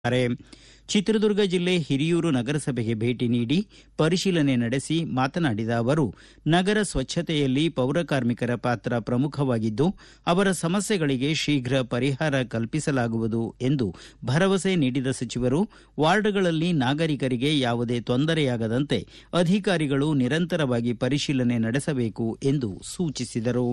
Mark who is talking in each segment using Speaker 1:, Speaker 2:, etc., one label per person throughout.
Speaker 1: ದ್ದಾರೆ ಚಿತ್ರದುರ್ಗ ಜಿಲ್ಲೆ ಹಿರಿಯೂರು ನಗರಸಭೆಗೆ ಭೇಟಿ ನೀಡಿ ಪರಿಶೀಲನೆ ನಡೆಸಿ ಮಾತನಾಡಿದ ಅವರು ನಗರ ಸ್ವಚ್ಛತೆಯಲ್ಲಿ ಪೌರಕಾರ್ಮಿಕರ ಪಾತ್ರ ಪ್ರಮುಖವಾಗಿದ್ದು ಅವರ ಸಮಸ್ಯೆಗಳಿಗೆ ಶೀಘ್ರ ಪರಿಹಾರ ಕಲ್ಪಿಸಲಾಗುವುದು ಎಂದು ಭರವಸೆ ನೀಡಿದ ಸಚಿವರು ವಾರ್ಡ್ಗಳಲ್ಲಿ ನಾಗರಿಕರಿಗೆ ಯಾವುದೇ ತೊಂದರೆಯಾಗದಂತೆ ಅಧಿಕಾರಿಗಳು ನಿರಂತರವಾಗಿ ಪರಿಶೀಲನೆ ನಡೆಸಬೇಕು ಎಂದು ಸೂಚಿಸಿದರು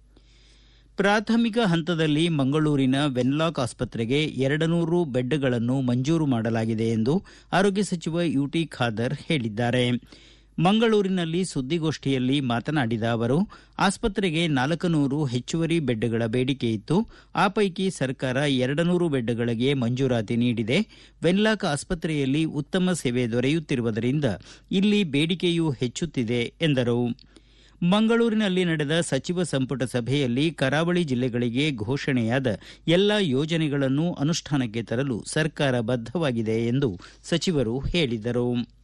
Speaker 1: ಪ್ರಾಥಮಿಕ ಹಂತದಲ್ಲಿ ಮಂಗಳೂರಿನ ವೆನ್ಲಾಕ್ ಆಸ್ಪತ್ರೆಗೆ ಎರಡು ನೂರು ಬೆಡ್ಗಳನ್ನು ಮಂಜೂರು ಮಾಡಲಾಗಿದೆ ಎಂದು ಆರೋಗ್ಯ ಸಚಿವ ಯುಟಿ ಖಾದರ್ ಹೇಳಿದ್ದಾರೆ ಮಂಗಳೂರಿನಲ್ಲಿ ಸುದ್ದಿಗೋಷ್ಠಿಯಲ್ಲಿ ಮಾತನಾಡಿದ ಅವರು ಆಸ್ಪತ್ರೆಗೆ ನಾಲ್ಕು ನೂರು ಹೆಚ್ಚುವರಿ ಬೆಡ್ಗಳ ಬೇಡಿಕೆ ಇತ್ತು ಆ ಪೈಕಿ ಸರ್ಕಾರ ಎರಡು ನೂರು ಬೆಡ್ಗಳಿಗೆ ಮಂಜೂರಾತಿ ನೀಡಿದೆ ವೆನ್ಲಾಕ್ ಆಸ್ಪತ್ರೆಯಲ್ಲಿ ಉತ್ತಮ ಸೇವೆ ದೊರೆಯುತ್ತಿರುವುದರಿಂದ ಇಲ್ಲಿ ಬೇಡಿಕೆಯೂ ಹೆಚ್ಚುತ್ತಿದೆ ಎಂದರು ಮಂಗಳೂರಿನಲ್ಲಿ ನಡೆದ ಸಚಿವ ಸಂಪುಟ ಸಭೆಯಲ್ಲಿ ಕರಾವಳಿ ಜಿಲ್ಲೆಗಳಿಗೆ ಘೋಷಣೆಯಾದ ಎಲ್ಲ ಯೋಜನೆಗಳನ್ನು ಅನುಷ್ಠಾನಕ್ಕೆ ತರಲು ಸರ್ಕಾರ ಬದ್ದವಾಗಿದೆ ಎಂದು ಸಚಿವರು ಹೇಳಿದರು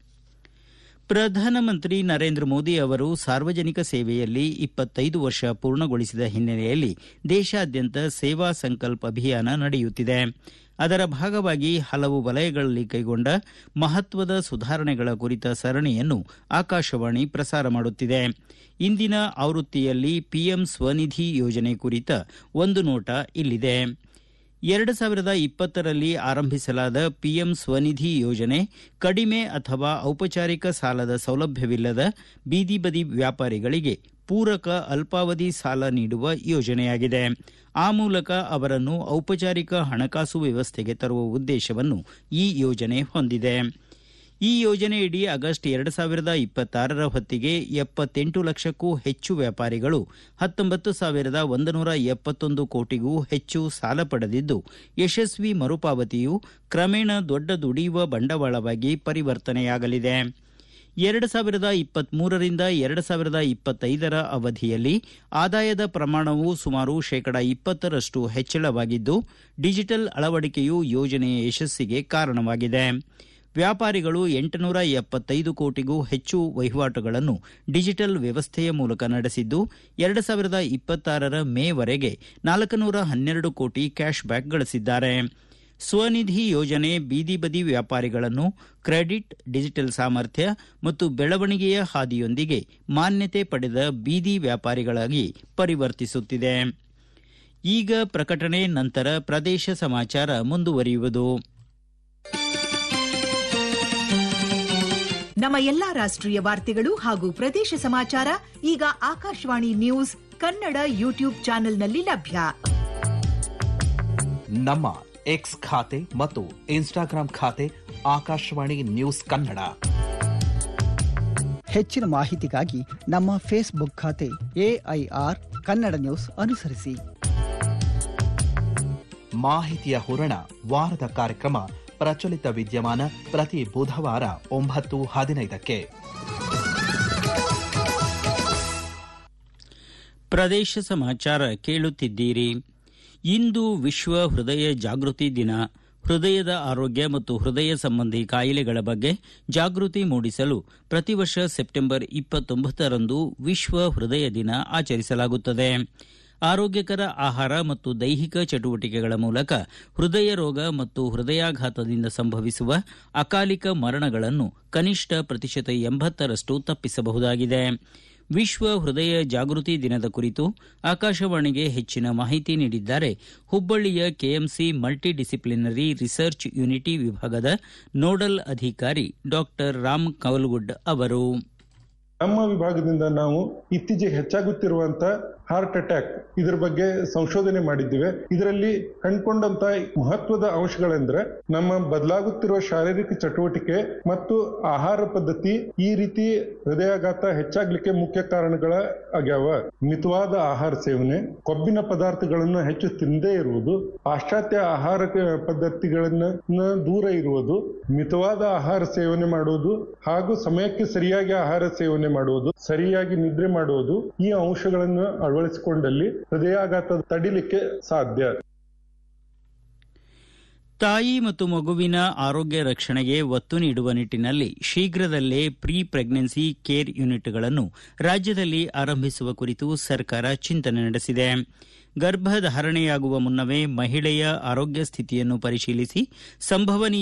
Speaker 1: ಪ್ರಧಾನಮಂತ್ರಿ ನರೇಂದ್ರ ಮೋದಿ ಅವರು ಸಾರ್ವಜನಿಕ ಸೇವೆಯಲ್ಲಿ ಇಪ್ಪತ್ತೈದು ವರ್ಷ ಪೂರ್ಣಗೊಳಿಸಿದ ಹಿನ್ನೆಲೆಯಲ್ಲಿ ದೇಶಾದ್ಯಂತ ಸೇವಾ ಸಂಕಲ್ಪ ಅಭಿಯಾನ ನಡೆಯುತ್ತಿದೆ ಅದರ ಭಾಗವಾಗಿ ಹಲವು ವಲಯಗಳಲ್ಲಿ ಕೈಗೊಂಡ ಮಹತ್ವದ ಸುಧಾರಣೆಗಳ ಕುರಿತ ಸರಣಿಯನ್ನು ಆಕಾಶವಾಣಿ ಪ್ರಸಾರ ಮಾಡುತ್ತಿದೆ ಇಂದಿನ ಆವೃತ್ತಿಯಲ್ಲಿ ಪಿಎಂ ಸ್ವನಿಧಿ ಯೋಜನೆ ಕುರಿತ ಒಂದು ನೋಟ ಇಲ್ಲಿದೆ ಎರಡು ಸಾವಿರದ ಇಪ್ಪತ್ತರಲ್ಲಿ ಆರಂಭಿಸಲಾದ ಪಿಎಂ ಸ್ವನಿಧಿ ಯೋಜನೆ ಕಡಿಮೆ ಅಥವಾ ಔಪಚಾರಿಕ ಸಾಲದ ಸೌಲಭ್ಯವಿಲ್ಲದ ಬೀದಿ ಬದಿ ವ್ಯಾಪಾರಿಗಳಿಗೆ ಪೂರಕ ಅಲ್ಪಾವಧಿ ಸಾಲ ನೀಡುವ ಯೋಜನೆಯಾಗಿದೆ ಆ ಮೂಲಕ ಅವರನ್ನು ಔಪಚಾರಿಕ ಹಣಕಾಸು ವ್ಯವಸ್ಥೆಗೆ ತರುವ ಉದ್ದೇಶವನ್ನು ಈ ಯೋಜನೆ ಹೊಂದಿದೆ ಈ ಯೋಜನೆಯಡಿ ಆಗಸ್ಟ್ ಎರಡು ಸಾವಿರದ ಇಪ್ಪತ್ತಾರರ ಹೊತ್ತಿಗೆ ಎಪ್ಪತ್ತೆಂಟು ಲಕ್ಷಕ್ಕೂ ಹೆಚ್ಚು ವ್ಯಾಪಾರಿಗಳು ಹತ್ತೊಂಬತ್ತು ಸಾವಿರದ ಒಂದು ನೂರ ಎಪ್ಪತ್ತೊಂದು ಕೋಟಿಗೂ ಹೆಚ್ಚು ಸಾಲ ಪಡೆದಿದ್ದು ಯಶಸ್ವಿ ಮರುಪಾವತಿಯು ಕ್ರಮೇಣ ದೊಡ್ಡ ದುಡಿಯುವ ಬಂಡವಾಳವಾಗಿ ಪರಿವರ್ತನೆಯಾಗಲಿದೆ ಎರಡು ಸಾವಿರದ ಇಪ್ಪತ್ಮೂರರಿಂದ ಎರಡು ಸಾವಿರದ ಇಪ್ಪತ್ತೈದರ ಅವಧಿಯಲ್ಲಿ ಆದಾಯದ ಪ್ರಮಾಣವು ಸುಮಾರು ಶೇಕಡ ಇಪ್ಪತ್ತರಷ್ಟು ಹೆಚ್ಚಳವಾಗಿದ್ದು ಡಿಜಿಟಲ್ ಅಳವಡಿಕೆಯು ಯೋಜನೆಯ ಯಶಸ್ಸಿಗೆ ಕಾರಣವಾಗಿದೆ ವ್ಯಾಪಾರಿಗಳು ಎಂಟುನೂರ ಎಪ್ಪತ್ತೈದು ಕೋಟಿಗೂ ಹೆಚ್ಚು ವಹಿವಾಟುಗಳನ್ನು ಡಿಜಿಟಲ್ ವ್ಯವಸ್ಥೆಯ ಮೂಲಕ ನಡೆಸಿದ್ದು ಎರಡು ಸಾವಿರದ ಇಪ್ಪತ್ತಾರರ ಮೇವರೆಗೆ ನಾಲ್ಕುನೂರ ಹನ್ನೆರಡು ಕೋಟಿ ಕ್ಯಾಶ್ ಬ್ಯಾಕ್ ಗಳಿಸಿದ್ದಾರೆ ಸ್ವನಿಧಿ ಯೋಜನೆ ಬೀದಿ ಬದಿ ವ್ಯಾಪಾರಿಗಳನ್ನು ಕ್ರೆಡಿಟ್ ಡಿಜಿಟಲ್ ಸಾಮರ್ಥ್ಯ ಮತ್ತು ಬೆಳವಣಿಗೆಯ ಹಾದಿಯೊಂದಿಗೆ ಮಾನ್ಯತೆ ಪಡೆದ ಬೀದಿ ವ್ಯಾಪಾರಿಗಳಾಗಿ ಪರಿವರ್ತಿಸುತ್ತಿದೆ ಈಗ ಪ್ರಕಟಣೆ ನಂತರ ಪ್ರದೇಶ ಸಮಾಚಾರ ಮುಂದುವರಿಯುವುದು
Speaker 2: ನಮ್ಮ ಎಲ್ಲಾ ರಾಷ್ಟ್ರೀಯ ವಾರ್ತೆಗಳು ಹಾಗೂ ಪ್ರದೇಶ ಸಮಾಚಾರ ಈಗ ಆಕಾಶವಾಣಿ ನ್ಯೂಸ್ ಕನ್ನಡ ಯೂಟ್ಯೂಬ್ ಚಾನೆಲ್ನಲ್ಲಿ ಲಭ್ಯ
Speaker 3: ನಮ್ಮ ಎಕ್ಸ್ ಖಾತೆ ಮತ್ತು ಇನ್ಸ್ಟಾಗ್ರಾಂ ಖಾತೆ ಆಕಾಶವಾಣಿ ನ್ಯೂಸ್ ಕನ್ನಡ
Speaker 4: ಹೆಚ್ಚಿನ ಮಾಹಿತಿಗಾಗಿ ನಮ್ಮ ಫೇಸ್ಬುಕ್ ಖಾತೆ ಎಐಆರ್ ಕನ್ನಡ ನ್ಯೂಸ್ ಅನುಸರಿಸಿ
Speaker 3: ಮಾಹಿತಿಯ ಹೂರಣ ವಾರದ ಕಾರ್ಯಕ್ರಮ ಪ್ರಚಲಿತ ವಿದ್ಯಮಾನ ಪ್ರತಿ ಬುಧವಾರ ಒಂಬತ್ತು ಹದಿನೈದಕ್ಕೆ
Speaker 1: ಪ್ರದೇಶ ಸಮಾಚಾರ ಕೇಳುತ್ತಿದ್ದೀರಿ ಇಂದು ವಿಶ್ವ ಹೃದಯ ಜಾಗೃತಿ ದಿನ ಹೃದಯದ ಆರೋಗ್ಯ ಮತ್ತು ಹೃದಯ ಸಂಬಂಧಿ ಕಾಯಿಲೆಗಳ ಬಗ್ಗೆ ಜಾಗೃತಿ ಮೂಡಿಸಲು ಪ್ರತಿ ವರ್ಷ ಸೆಪ್ಟೆಂಬರ್ ಇಪ್ಪತ್ತೊಂಬತ್ತರಂದು ವಿಶ್ವ ಹೃದಯ ದಿನ ಆಚರಿಸಲಾಗುತ್ತದೆ ಆರೋಗ್ಯಕರ ಆಹಾರ ಮತ್ತು ದೈಹಿಕ ಚಟುವಟಿಕೆಗಳ ಮೂಲಕ ಹೃದಯ ರೋಗ ಮತ್ತು ಹೃದಯಾಘಾತದಿಂದ ಸಂಭವಿಸುವ ಅಕಾಲಿಕ ಮರಣಗಳನ್ನು ಕನಿಷ್ಠ ಪ್ರತಿಶತ ಎಂಬತ್ತರಷ್ಟು ತಪ್ಪಿಸಬಹುದಾಗಿದೆ ವಿಶ್ವ ಹೃದಯ ಜಾಗೃತಿ ದಿನದ ಕುರಿತು ಆಕಾಶವಾಣಿಗೆ ಹೆಚ್ಚಿನ ಮಾಹಿತಿ ನೀಡಿದ್ದಾರೆ ಹುಬ್ಬಳ್ಳಿಯ KMC multi disciplinary research unit ವಿಭಾಗದ ನೋಡಲ್ ಅಧಿಕಾರಿ ಡಾಕ್ಟರ್ ರಾಮ್ ಕವಲ್ಗುಡ್ ಅವರು
Speaker 5: ನಮ್ಮ ವಿಭಾಗದಿಂದ ನಾವು ಇತ್ತೀಚೆಗೆ ಹೆಚ್ಚಾಗುತ್ತಿರುವಂತ ಹಾರ್ಟ್ ಅಟ್ಯಾಕ್ ಇದರ ಬಗ್ಗೆ ಸಂಶೋಧನೆ ಮಾಡಿದ್ದೇವೆ ಇದರಲ್ಲಿ ಕಂಡುಕೊಂಡಂತ ಮಹತ್ವದ ಅಂಶಗಳೆಂದ್ರೆ ನಮ್ಮ ಬದಲಾಗುತ್ತಿರುವ ಶಾರೀರಿಕ ಚಟುವಟಿಕೆ ಮತ್ತು ಆಹಾರ ಪದ್ಧತಿ ಈ ರೀತಿ ಹೃದಯಾಘಾತ ಹೆಚ್ಚಾಗ್ಲಿಕ್ಕೆ ಮುಖ್ಯ ಕಾರಣಗಳ ಆಗ್ಯಾವ ಮಿತವಾದ ಆಹಾರ ಸೇವನೆ ಕೊಬ್ಬಿನ ಪದಾರ್ಥಗಳನ್ನು ಹೆಚ್ಚು ತಿನ್ನದೇ ಇರುವುದು ಪಾಶ್ಚಾತ್ಯ ಆಹಾರ ಪದ್ಧತಿಗಳನ್ನ ದೂರ ಇರುವುದು ಮಿತವಾದ ಆಹಾರ ಸೇವನೆ ಮಾಡುವುದು ಹಾಗೂ ಸಮಯಕ್ಕೆ ಸರಿಯಾಗಿ ಆಹಾರ ಸೇವನೆ ಮಾಡುವುದು ಸರಿಯಾಗಿ ನಿದ್ರೆ ಮಾಡುವುದು ಈ ಅಂಶಗಳನ್ನು ಅಳವಡಿಸಿಕೊಂಡಲ್ಲಿ ಹೃದಯಾಘಾತ ತಡಿಲಿಕ್ಕೆ ಸಾಧ್ಯ
Speaker 1: ತಾಯಿ ಮತ್ತು ಮಗುವಿನ ಆರೋಗ್ಯ ರಕ್ಷಣೆಗೆ ಒತ್ತು ನೀಡುವ ನಿಟ್ಟಿನಲ್ಲಿ ಶೀಘ್ರದಲ್ಲೇ ಪ್ರೀ ಪ್ರೆಗ್ನೆನ್ಸಿ ಕೇರ್ ಯೂನಿಟ್ಗಳನ್ನು ರಾಜ್ಯದಲ್ಲಿ ಆರಂಭಿಸುವ ಕುರಿತು ಸರ್ಕಾರ ಚಿಂತನೆ ನಡೆಸಿದೆ ಗರ್ಭಧಾರಣೆಯಾಗುವ ಮುನ್ನವೇ ಮಹಿಳೆಯ ಆರೋಗ್ಯ ಸ್ಥಿತಿಯನ್ನು ಪರಿಶೀಲಿಸಿ ಸಂಭವನೀಯ